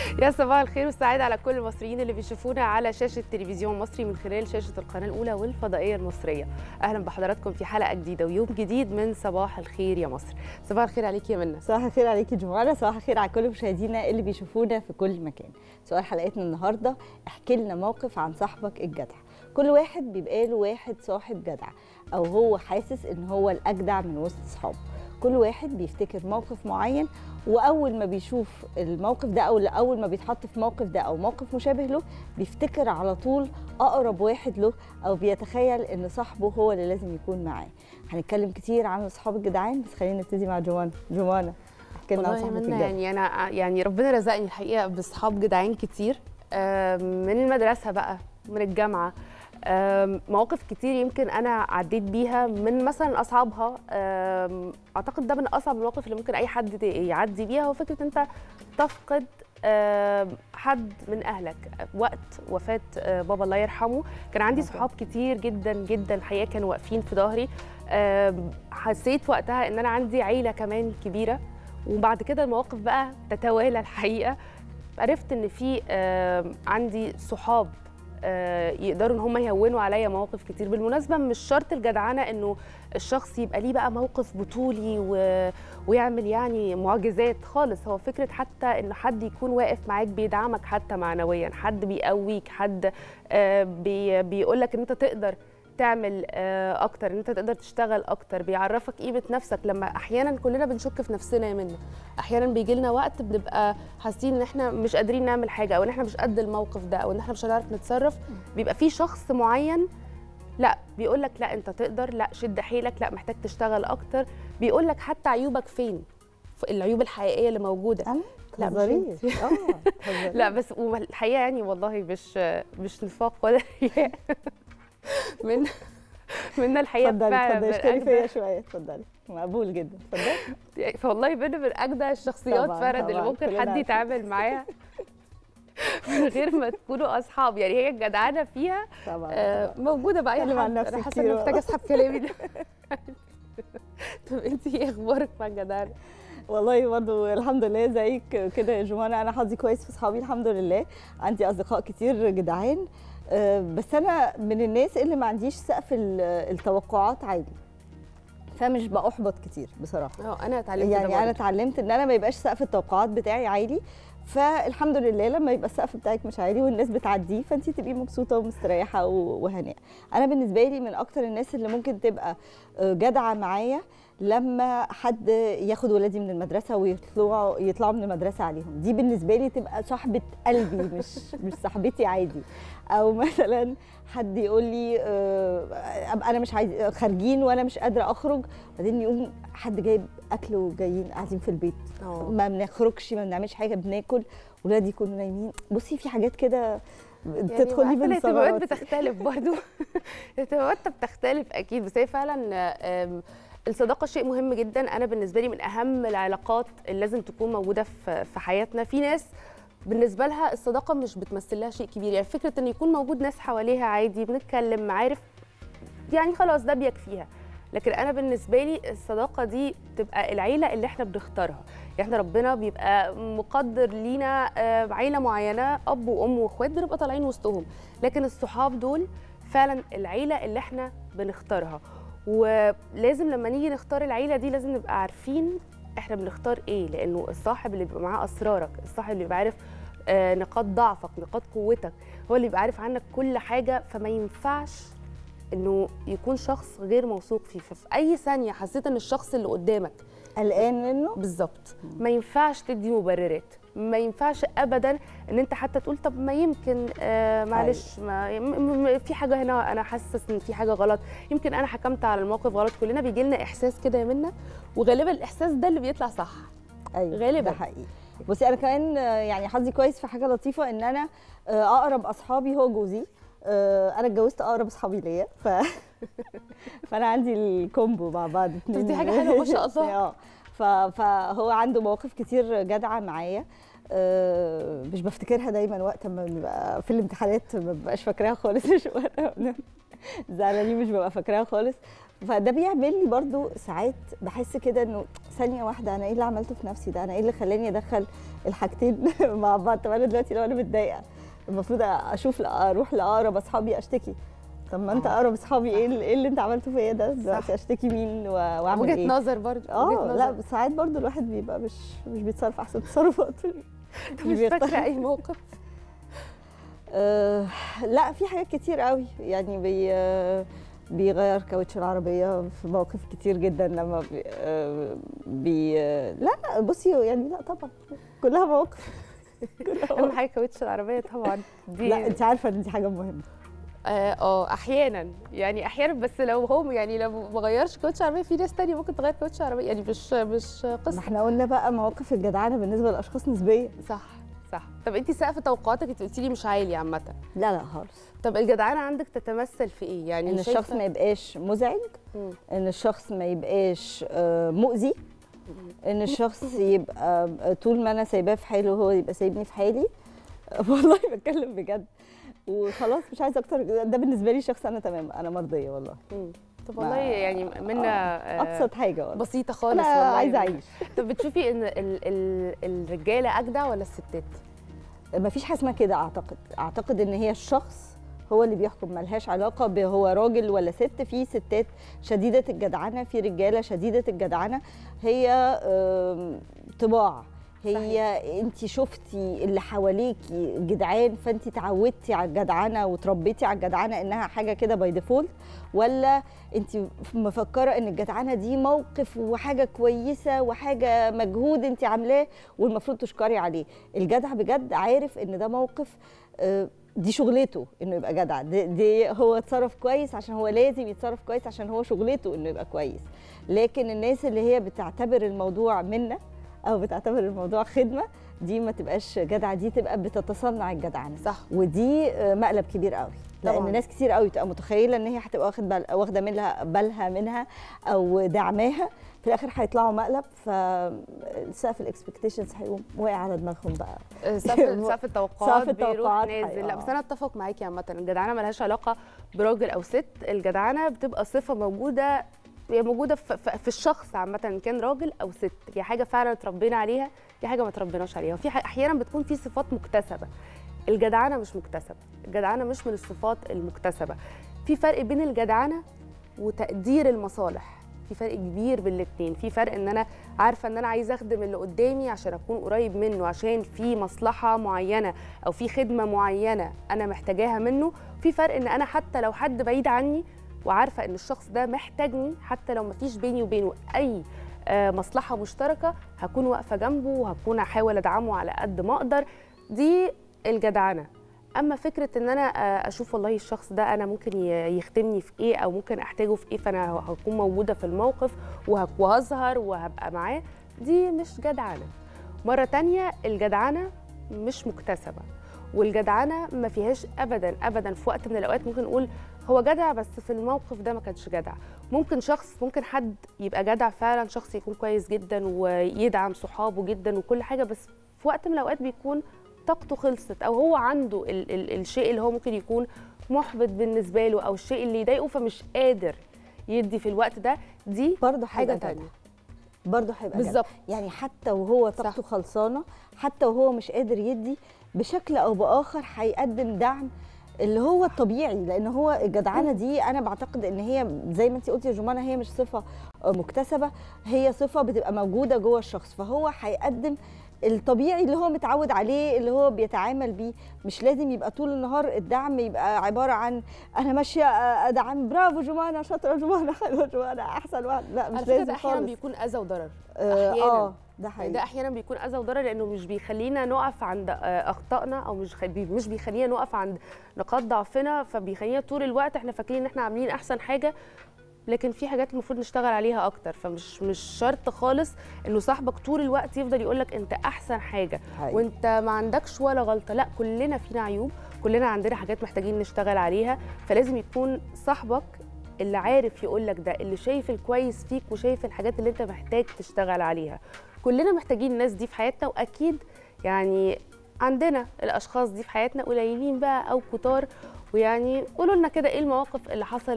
يا صباح الخير والسعادة على كل المصريين اللي بيشوفونا على شاشة تلفزيون مصري من خلال شاشة القناة الأولى والفضائية المصرية أهلا بحضراتكم في حلقة جديدة ويوم جديد من صباح الخير يا مصر صباح الخير عليك يا منى صباح الخير عليكي جمانة صباح الخير على كل مشاهدينا اللي بيشوفونا في كل مكان سؤال حلقتنا النهاردة احكي لنا موقف عن صاحبك الجدع كل واحد بيبقى له واحد صاحب جدع أو هو حاسس إن هو الأجدع من وسط أصحابه كل واحد بيفتكر موقف معين واول ما بيشوف الموقف ده او اول ما بيتحط في موقف ده او موقف مشابه له بيفتكر على طول اقرب واحد له او بيتخيل ان صاحبه هو اللي لازم يكون معاه هنتكلم كتير عن اصحاب الجدعان بس خلينا نبتدي مع جوانا جوانا احكي لنا عن والله يا صاحبك منى الجدع يعني أنا يعني ربنا رزقني الحقيقة بأصحاب جدعان كتير آم، من المدرسة بقى من الجامعة آم، مواقف كتير يمكن أنا عديت بيها من مثلا أصحابها آم، أعتقد ده من أصعب المواقف اللي ممكن أي حد يعدي بيها هو فكرة أنت تفقد آم، حد من أهلك وقت وفاة آه، بابا الله يرحمه كان عندي طبعاً. صحاب كتير جدا جدا الحقيقة كانوا واقفين في ظهري آم، حسيت وقتها ان انا عندي عيله كمان كبيره وبعد كده المواقف بقى تتوالى الحقيقه عرفت ان في آم، عندي صحاب آه، يقدروا ان هم يهونوا عليا مواقف كتير بالمناسبه مش شرط الجدعنه انه الشخص يبقى ليه بقى موقف بطولي و... ويعمل يعني معجزات خالص هو فكره حتى ان حد يكون واقف معاك بيدعمك حتى معنويا حد بيقويك حد آه، بي... بيقول لك ان انت تقدر تعمل آه، اكتر ان انت تقدر تشتغل اكتر بيعرفك قيمه نفسك لما احيانا كلنا بنشك في نفسنا يا منى احيانا بيجي لنا وقت بنبقى حاسين ان احنا مش قادرين نعمل حاجه او ان احنا مش قد الموقف ده او ان احنا مش هنعرف نتصرف بيبقى في شخص معين لا بيقول لك لا انت تقدر لا شد حيلك لا محتاج تشتغل اكتر بيقول لك حتى عيوبك فين ف- العيوب الحقيقيه اللي موجوده انا لا، مش تهزريش اه تهزريش. لا بس والحقيقه يعني والله مش مش نفاق ولا رياء من من الحقيقه اتفضلي فعلا اتفضلي من اشتري أجدع- فيا شويه اتفضلي مقبول جدا اتفضلي فوالله بين من اجدع الشخصيات طبعاً، فعلا اللي طبعاً، ممكن كلنا حد عارفين. يتعامل معاها من غير ما تكونوا اصحاب يعني هي الجدعنه فيها طبعا آه، طبعاً. موجوده بقى اتكلم يا عن حد نفسي انا حاسه كتير اني محتاجه والله. اسحب كلامي ده طب انت ايه اخبارك مع الجدعنه؟ والله برضه الحمد لله زيك كده يا جمانة انا حظي كويس في اصحابي الحمد لله عندي اصدقاء كتير جدعان آه، بس انا من الناس اللي ما عنديش سقف ال- التوقعات عالي فمش بأحبط كتير بصراحه اه انا اتعلمت يعني ده انا برضه. اتعلمت ان انا ما يبقاش سقف التوقعات بتاعي عالي فالحمد لله لما يبقى السقف بتاعك مش عالي والناس بتعديه فانت تبقي مبسوطه ومستريحه و- وهناء انا بالنسبه لي من اكتر الناس اللي ممكن تبقى آه، جدعه معايا لما حد ياخد ولادي من المدرسه ويطلعوا يطلعوا من المدرسه عليهم دي بالنسبه لي تبقى صاحبه قلبي مش مش صاحبتي عادي او مثلا حد يقول لي آه، ابقى انا مش عايز خارجين وانا مش قادره اخرج بعدين يقوم حد جايب اكل وجايين قاعدين في البيت اه ما بنخرجش ما بنعملش حاجه بناكل ولادي يكونوا نايمين بصي في حاجات كده تدخلي عارفة من الاهتمامات ثغرات بتختلف برضو الاهتمامات بتختلف اكيد بس هي فعلا آم، الصداقه شيء مهم جدا انا بالنسبه لي من اهم العلاقات اللي لازم تكون موجوده في في حياتنا في ناس بالنسبه لها الصداقه مش بتمثل لها شيء كبير يعني فكره ان يكون موجود ناس حواليها عادي بنتكلم معارف يعني خلاص ده بيكفيها لكن انا بالنسبه لي الصداقه دي تبقى العيله اللي احنا بنختارها يعني احنا ربنا بيبقى مقدر لينا آه، عيله معينه اب وام واخوات بنبقى طالعين وسطهم لكن الصحاب دول فعلا العيله اللي احنا بنختارها ولازم لما نيجي نختار العيله دي لازم نبقى عارفين احنا بنختار ايه لانه الصاحب اللي بيبقى معاه اسرارك الصاحب اللي بيبقى عارف آه، نقاط ضعفك نقاط قوتك هو اللي بيبقى عارف عنك كل حاجه فما ينفعش انه يكون شخص غير موثوق فيه ففي اي ثانيه حسيت ان الشخص اللي قدامك قلقان منه بالظبط ما ينفعش تدي مبررات ما ينفعش ابدا ان انت حتى تقول طب ما يمكن آه معلش ما م- م- في حاجه هنا انا حاسس ان في حاجه غلط يمكن انا حكمت على الموقف غلط كلنا بيجي لنا احساس كده يا منا وغالبا الاحساس ده اللي بيطلع صح ايوه غالباً. ده حقيقي بصي انا كمان آه، يعني حظي كويس في حاجه لطيفه ان انا آه، اقرب اصحابي هو جوزي آه، انا اتجوزت اقرب اصحابي ليا ف فانا عندي الكومبو مع بعض اتنين دي حاجة حلوة ما شاء الله. اه ف- فهو عنده مواقف كتير جدعه معايا آه، مش بفتكرها دايما وقت ما بنبقى في الامتحانات ما ببقاش فاكراها خالص مش وقت ما بنبقى زعلانين مش ببقى فاكراها خالص فده بيعمل لي برضو ساعات بحس كده انه ثانيه واحده انا ايه اللي عملته في نفسي ده انا ايه اللي خلاني ادخل الحاجتين مع بعض طب انا دلوقتي لو انا متضايقه المفروض اشوف اروح لاقرب اصحابي اشتكي طب ما انت آه. اقرب اصحابي ايه اللي, إيه اللي انت عملته فيا ده صح. دلوقتي اشتكي مين و- واعمل وجهه ايه نظر برضه وجهة اه نظر. لا بس ساعات برضو الواحد بيبقى مش مش بيتصرف احسن تصرفات طب مش فاكره اي موقف آه لا في حاجات كتير قوي يعني بي آه، بيغير كاوتش العربية في مواقف كتير جدا لما بي, آه بي آه لا لا بصي يعني لا طبعا كلها مواقف كلها اهم مواقف. حاجه كاوتش العربيه طبعا دي لا انت عارفة ان دي حاجة مهمة اه آه، احيانا يعني احيانا بس لو هو يعني لو ما غيرش كاوتش عربيه في ناس تانية ممكن تغير كاوتش عربيه يعني مش مش ما قصه احنا قلنا بقى مواقف الجدعانة بالنسبة للأشخاص نسبية صح صح طب انت سقف توقعاتك انت قلتي لي مش عالي عامه لا لا خالص طب الجدعانه عندك تتمثل في ايه يعني ان شايفة- الشخص ما يبقاش مزعج مم. ان الشخص ما يبقاش آه، مؤذي ان الشخص يبقى طول ما انا سايباه في حاله هو يبقى سايبني في حالي والله بتكلم بجد وخلاص مش عايزه اكتر ده بالنسبه لي شخص انا تمام انا مرضيه والله مم. طب ما- والله يعني منا آه، ابسط حاجه والله بسيطه خالص انا والله عايزه يعني. اعيش طب بتشوفي ان ال ال الرجاله اجدع ولا الستات ما فيش حاجه اسمها كده اعتقد اعتقد ان هي الشخص هو اللي بيحكم ملهاش علاقه بهو راجل ولا ست في ستات شديده الجدعنه في رجاله شديده الجدعنه هي آم، طباع هي انت شفتي اللي حواليكي جدعان فانت اتعودتي على الجدعنه وتربيتي على الجدعنه انها حاجه كده باي ديفولت ولا انت مفكره ان الجدعنه دي موقف وحاجه كويسه وحاجه مجهود انت عاملاه والمفروض تشكري عليه الجدع بجد عارف ان ده موقف آه، دي شغلته انه يبقى جدع دي, دي هو اتصرف كويس عشان هو لازم يتصرف كويس عشان هو شغلته انه يبقى كويس لكن الناس اللي هي بتعتبر الموضوع منه او بتعتبر الموضوع خدمه دي ما تبقاش جدعه دي تبقى بتتصنع الجدعنه صح ودي آه، مقلب كبير قوي لان طبعاً. ناس كتير قوي تبقى متخيله ان هي هتبقى واخد بال واخده منها بالها منها او دعماها في الاخر هيطلعوا مقلب فسقف الاكسبكتيشنز هيقوم واقع على دماغهم بقى سقف سقف التوقعات سقف بيروح التوقعات نازل لا حقيقة. بس انا اتفق معاكي عامه الجدعنه ملهاش علاقه براجل او ست الجدعنه بتبقى صفه موجوده هي موجوده في, في في الشخص عامه إن كان راجل او ست هي حاجه فعلا اتربينا عليها هي حاجه ما اتربيناش عليها وفي ح- احيانا بتكون في صفات مكتسبه الجدعنه مش مكتسبه الجدعنه مش من الصفات المكتسبه في فرق بين الجدعنه وتقدير المصالح في فرق كبير بين الاثنين في فرق ان انا عارفه ان انا عايزه اخدم اللي قدامي عشان اكون قريب منه عشان في مصلحه معينه او في خدمه معينه انا محتاجاها منه في فرق ان انا حتى لو حد بعيد عني وعارفه ان الشخص ده محتاجني حتى لو مفيش بيني وبينه اي آه، مصلحه مشتركه هكون واقفه جنبه وهكون احاول ادعمه على قد ما اقدر دي الجدعنه اما فكره ان انا آه، اشوف والله الشخص ده انا ممكن ي- يخدمني في ايه او ممكن احتاجه في ايه فانا هكون موجوده في الموقف وهك- وهظهر وهبقى معاه دي مش جدعنه مره تانية الجدعنه مش مكتسبه والجدعنه ما فيهاش ابدا ابدا في وقت من الاوقات ممكن نقول هو جدع بس في الموقف ده ما كانش جدع ممكن شخص ممكن حد يبقى جدع فعلا شخص يكون كويس جدا ويدعم صحابه جدا وكل حاجه بس في وقت من الاوقات بيكون طاقته خلصت او هو عنده ال ال الشيء اللي هو ممكن يكون محبط بالنسبه له او الشيء اللي يضايقه فمش قادر يدي في الوقت ده دي برضه حاجه هيبقى تانية جدع برضه هيبقى جدع. بالظبط يعني حتى وهو طاقته خلصانه حتى وهو مش قادر يدي بشكل او باخر هيقدم دعم اللي هو الطبيعي لان هو الجدعنه دي انا بعتقد ان هي زي ما انت قلتي يا جمانه هي مش صفه مكتسبه هي صفه بتبقى موجوده جوه الشخص فهو هيقدم الطبيعي اللي هو متعود عليه اللي هو بيتعامل بيه مش لازم يبقى طول النهار الدعم يبقى عباره عن انا ماشيه ادعم برافو جمانه شاطره جمانه حلوه جمانه احسن واحد لا مش على فكره لازم ده احيانا خالص بيكون اذى وضرر اه أحياناً. آه، ده يعني حقيقي ده احيانا بيكون اذى وضرر لانه مش بيخلينا نقف عند آه، اخطائنا او مش خ- مش بيخلينا نقف عند نقاط ضعفنا فبيخلينا طول الوقت احنا فاكرين ان احنا عاملين احسن حاجه لكن في حاجات المفروض نشتغل عليها اكتر فمش مش شرط خالص انه صاحبك طول الوقت يفضل يقول لك انت احسن حاجه حقيقي. وانت ما عندكش ولا غلطه لا كلنا فينا عيوب كلنا عندنا حاجات محتاجين نشتغل عليها فلازم يكون صاحبك اللي عارف يقول لك ده اللي شايف الكويس فيك وشايف الحاجات اللي انت محتاج تشتغل عليها كلنا محتاجين الناس دي في حياتنا واكيد يعني عندنا الاشخاص دي في حياتنا قليلين بقى او كتار ويعني قولوا لنا كده ايه المواقف اللي حصلت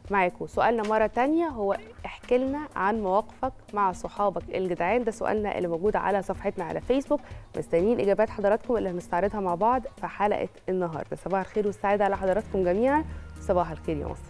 معاكم سؤالنا مرة تانية هو احكي لنا عن مواقفك مع صحابك الجدعان ده سؤالنا اللي موجود على صفحتنا على فيسبوك مستنيين إجابات حضراتكم اللي هنستعرضها مع بعض في حلقة النهاردة صباح الخير والسعادة على حضراتكم جميعا صباح الخير يا مصر